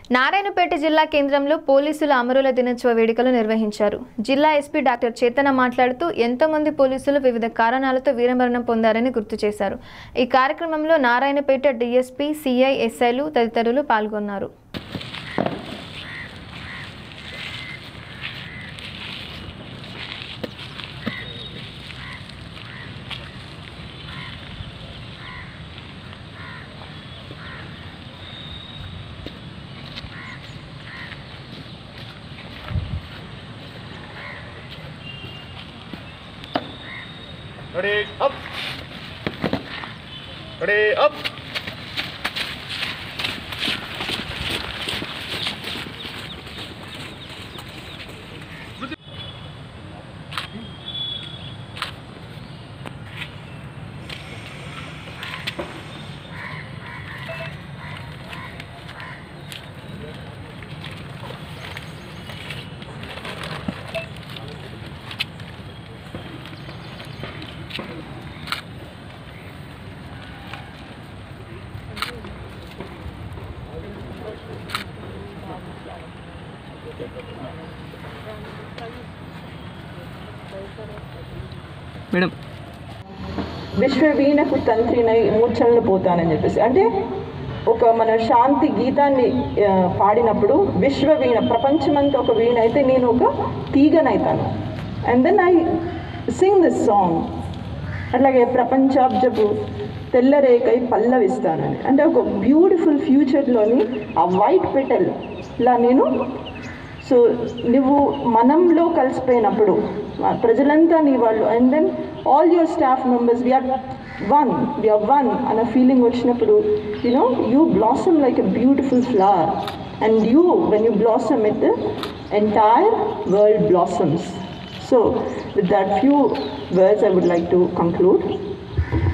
నారాయణపేట జిల్లా కేంద్రంలో పోలీసుల అమరుల దినోత్సవ వేడుకలు నిర్వహించారు జిల్లా ఎస్పీ డాక్టర్ చేతన మాట్లాడుతూ ఎంతో మంది పోలీసులు వివిధ కారణాలతో వీరమరణం పొందారని గుర్తు చేశారు ఈ కార్యక్రమంలో నారాయణపేట డీఎస్పీ సిఐ ఎస్ఐలు తదితరులు పాల్గొన్నారు Ready, up. Ready, up. Madam విశ్వవీణకు తంత్రినై మూర్ఛనలు పోతానని చెప్పేసి అంటే ఒక మన శాంతి గీతాన్ని ఆ, పాడినప్పుడు విశ్వవీణ ప్రపంచమంతా ఒక వీణ అయితే నేను ఒక తీగనైతాను and then I sing this song అట్లాగే ప్రపంచాబ్జపు తెల్లరేకై పల్లవిస్తానని అంటే ఒక బ్యూటిఫుల్ ఫ్యూచర్లోని ఆ వైట్ పెటల్ లా నేను సో నువ్వు మనంలో కలిసిపోయినప్పుడు ఆ ప్రజలంతా నీ వాళ్ళు and then all your staff members we're one we're one అన్న ఫీలింగ్ వచ్చినప్పుడు you know you blossom like a beautiful flower and you when you blossom it the entire world blossoms so with that few words I would like to conclude